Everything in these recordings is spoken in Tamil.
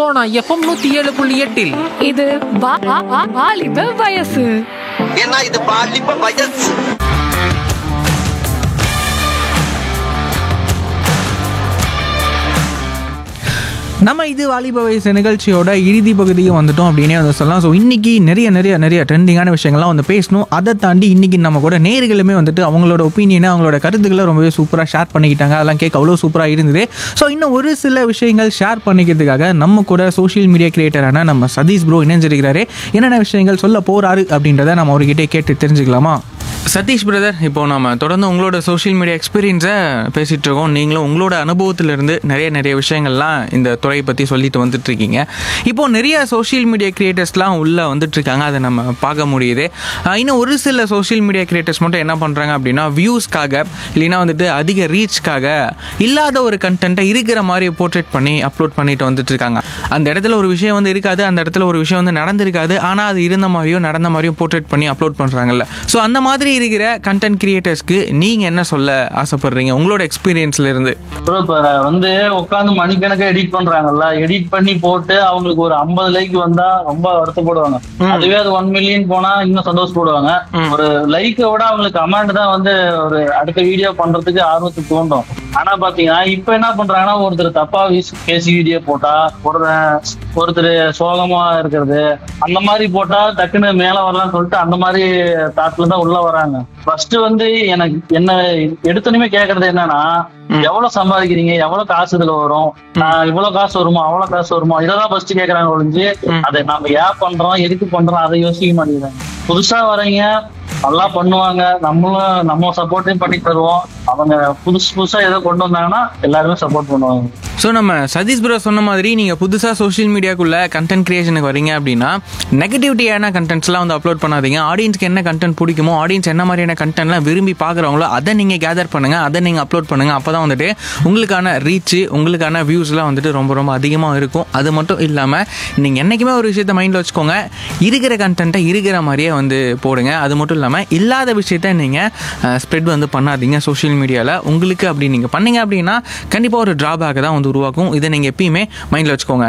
சோனா எஃப்எம் நூத்தி ஏழு புள்ளி எட்டில் இது வா- வா- வா- வாலிப வயசு ஏன்னா இது பாலிப்ப வயசு நம்ம இது வாலிப வயசு நிகழ்ச்சியோட இறுதி பகுதியும் வந்துட்டோம் அப்படின்னே வந்து சொல்லலாம் ஸோ இன்னைக்கு நிறைய நிறைய நிறைய ட்ரெண்டிங்கான விஷயங்கள்லாம் வந்து பேசணும் அதை தாண்டி இன்னைக்கு நம்ம கூட நேர்களுமே வந்துட்டு அவங்களோட ஒப்பீனியனை அவங்களோட கருத்துக்களை ரொம்பவே சூப்பராக ஷேர் பண்ணிக்கிட்டாங்க அதெல்லாம் கேட்க அவ்வளோ சூப்பராக இருந்தது ஸோ இன்னும் ஒரு சில விஷயங்கள் ஷேர் பண்ணிக்கிறதுக்காக நம்ம கூட சோஷியல் மீடியா கிரியேட்டரான நம்ம சதீஷ் ப்ரோ இணைஞ்சிருக்கிறாரு என்னென்ன விஷயங்கள் சொல்ல போறாரு அப்படின்றத நம்ம அவர்கிட்டே கேட்டு தெரிஞ்சுக்கலாமா சதீஷ் பிரதர் இப்போ நம்ம தொடர்ந்து உங்களோட சோஷியல் மீடியா எக்ஸ்பீரியன்ஸை பேசிகிட்டு இருக்கோம் நீங்களும் உங்களோட அனுபவத்திலிருந்து நிறைய நிறைய விஷயங்கள்லாம் இந்த துறையை பற்றி சொல்லிட்டு வந்துட்டு இருக்கீங்க இப்போ நிறைய சோஷியல் மீடியா கிரியேட்டர்ஸ்லாம் உள்ளே வந்துட்டு இருக்காங்க அதை நம்ம பார்க்க முடியுது ஆஹ் இன்னும் ஒரு சில சோஷியல் மீடியா கிரியேட்டர்ஸ் மட்டும் என்ன பண்ணுறாங்க அப்படின்னா வியூஸ்க்காக இல்லைன்னா வந்துட்டு அதிக ரீச்க்காக இல்லாத ஒரு கண்டென்ட்டை இருக்கிற மாதிரி போர்ட்ரேட் பண்ணி அப்லோட் பண்ணிட்டு வந்துட்டு இருக்காங்க அந்த இடத்துல ஒரு விஷயம் வந்து இருக்காது அந்த இடத்துல ஒரு விஷயம் வந்து நடந்திருக்காது ஆனால் அது இருந்த மாதிரியும் நடந்த மாதிரியும் போர்ட்ரேட் பண்ணி அப்லோட் பண்ணுறாங்கல்ல ஸோ அந்த மாதிரி இருக்கிற கண்டென்ட் கிரியேட்டர்ஸ்க்கு நீங்கள் என்ன சொல்ல ஆசைப்படுறீங்க உங்களோட எக்ஸ்பீரியன்ஸ்ல இருந்து ப்ரோ இப்ப வந்து உட்காந்து மணிக்கணக்கா எடிட் பண்றாங்கல்ல எடிட் பண்ணி போட்டு அவங்களுக்கு ஒரு 50 லைக் வந்தா ரொம்ப வருத்தப்படுவாங்க அதுவே அது ஒன் மில்லியன் போனா இன்னும் சந்தோஷப்படுவாங்க ஒரு லைக்கை விட அவங்களுக்கு கமெண்ட் தான் வந்து ஒரு அடுத்த வீடியோ பண்றதுக்கு ஆர்வத்தை தூண்டும் ஆனா பாத்தீங்கன்னா இப்ப என்ன பண்றாங்கன்னா ஒருத்தர் தப்பா வீசி பேசி வீடியோ போட்டா ஒருத்தர் ஒருத்தர் சோகமா இருக்கிறது அந்த மாதிரி போட்டா டக்குன்னு மேல வரலாம்னு சொல்லிட்டு அந்த மாதிரி தாட்ல தான் உள்ள வராங்க ஃபர்ஸ்ட் வந்து எனக்கு என்ன எடுத்தோன்னே கேக்குறது என்னன்னா எவ்வளவு சம்பாதிக்கிறீங்க எவ்வளவு காசு இதுல வரும் ஆஹ் இவ்வளவு காசு வருமா அவ்வளவு காசு வருமா இதெல்லாம் ஃபர்ஸ்ட் கேக்குறாங்க ஒழிஞ்சு அதை நம்ம ஏன் பண்றோம் எதுக்கு பண்றோம் அதை யோசிக்க மாட்டேங்கிறாங்க புதுசா வரீங்க நல்லா பண்ணுவாங்க நம்மளும் நம்ம சப்போர்ட்டையும் பண்ணி தருவோம் அவங்க புதுசு புதுசா ஏதோ கொண்டு வந்தாங்கன்னா எல்லாருமே சப்போர்ட் பண்ணுவாங்க ஸோ நம்ம சதீஷ் ப்ரோ சொன்ன மாதிரி நீங்கள் புதுசாக சோஷியல் மீடியாக்குள்ளே கண்டென்ட் கிரியேஷனுக்கு வரீங்க அப்படின்னா நெகட்டிவிட்டியான கண்டென்ட்ஸ்லாம் வந்து அப்லோட் பண்ணாதீங்க ஆடியன்ஸ்க்கு என்ன கண்டென்ட் பிடிக்குமோ ஆடியன்ஸ் என்ன மாதிரியான கண்டென்ட்லாம் விரும்பி பார்க்குறவங்களோ அதை நீங்கள் கேதர் பண்ணுங்கள் அதை நீங்கள் அப்லோட் பண்ணுங்கள் அப்போ தான் வந்துட்டு உங்களுக்கான ரீச்சு உங்களுக்கான வியூஸ்லாம் வந்துட்டு ரொம்ப ரொம்ப அதிகமாக இருக்கும் அது மட்டும் இல்லாமல் நீங்கள் என்றைக்குமே ஒரு விஷயத்தை மைண்டில் வச்சுக்கோங்க இருக்கிற கண்டென்ட்டை இருக்கிற மாதிரியே வந்து போடுங்க அது மட்டும் இல்லாமல் இல்லாத விஷயத்த நீங்கள் ஸ்ப்ரெட் வந்து பண்ணாதீங்க சோஷியல் மீடியாவில் உங்களுக்கு அப்படி நீங்கள் பண்ணீங்க அப்படின்னா கண்டிப்பாக ஒரு ட்ராபேக் தான் வந்து உருவாக்கும் இதை நீங்கள் எப்பயுமே மைண்டில் வச்சுக்கோங்க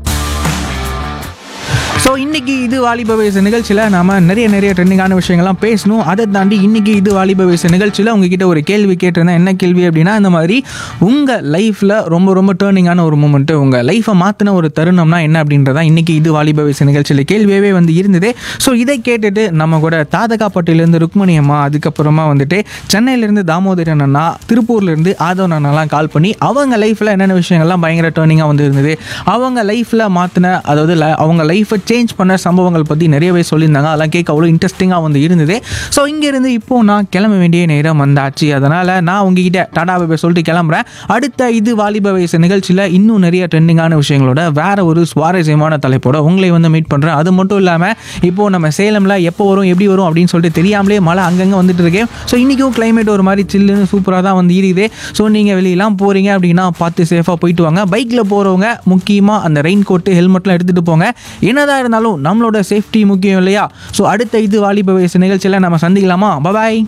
ஸோ இன்னைக்கு இது வாலிப வயசு நிகழ்ச்சியில் நாம நிறைய நிறைய ட்ரெண்டிங்கான விஷயங்கள்லாம் பேசணும் அதை தாண்டி இன்னைக்கு இது வாலிப வயசு நிகழ்ச்சியில் உங்ககிட்ட ஒரு கேள்வி கேட்டிருந்தேன் என்ன கேள்வி அப்படின்னா இந்த மாதிரி உங்கள் லைஃப்பில் ரொம்ப ரொம்ப டேர்னிங்கான ஒரு மூமெண்ட்டு உங்கள் லைஃப்பை மாற்றின ஒரு தருணம்னா என்ன அப்படின்றதா இன்னைக்கு இது வாலிப வயசு நிகழ்ச்சியில் கேள்வியாகவே வந்து இருந்தது ஸோ இதை கேட்டுட்டு நம்ம கூட தாதகாப்பட்டிலேருந்து ருக்மணி அம்மா அதுக்கப்புறமா வந்துட்டு சென்னையிலேருந்து தாமோதரன் அண்ணா திருப்பூர்லேருந்து ஆதவன் அண்ணாலாம் கால் பண்ணி அவங்க லைஃப்பில் என்னென்ன விஷயங்கள்லாம் பயங்கர டேர்னிங்காக வந்து இருந்தது அவங்க லைஃப்பில் மாற்றின அதாவது li- அவங்க லைஃப்பை சேஞ்ச் பண்ண சம்பவங்கள் பற்றி நிறையவே சொல்லியிருந்தாங்க அதெல்லாம் கேட்க அவ்வளோ இன்ட்ரெஸ்டிங்காக வந்து இருந்தது ஸோ இங்கேருந்து இப்போ நான் கிளம்ப வேண்டிய நேரம் வந்தாச்சு அதனால் நான் உங்ககிட்ட டாடா பை சொல்லிட்டு கிளம்புறேன் அடுத்த இது வாலிப வயசு நிகழ்ச்சியில் இன்னும் நிறைய ட்ரெண்டிங்கான விஷயங்களோட வேற ஒரு சுவாரஸ்யமான தலைப்போட உங்களை வந்து மீட் பண்ணுறேன் அது மட்டும் இல்லாமல் இப்போ நம்ம சேலமில் எப்போ வரும் எப்படி வரும் அப்படின்னு சொல்லிட்டு தெரியாமலே மழை அங்கங்கே வந்துட்டு இருக்கேன் ஸோ இன்றைக்கும் climate ஒரு மாதிரி சில்லுன்னு சூப்பராக தான் வந்து இருக்குது ஸோ நீங்கள் வெளியெல்லாம் போகிறீங்க அப்படின்னா பார்த்து சேஃபாக போயிட்டு வாங்க பைக்கில் போகிறவங்க முக்கியமாக அந்த ரெயின் கோட்டு ஹெல்மெட்லாம் எடுத்துகிட்டு போங்க என்னதான் இருந்தாலும் நம்மளோட சேஃப்டி முக்கியம் இல்லையா ஸோ அடுத்த இது வாலிப வயசு நிகழ்ச்சியில் நம்ம சந்திக்கலாமா பபாய்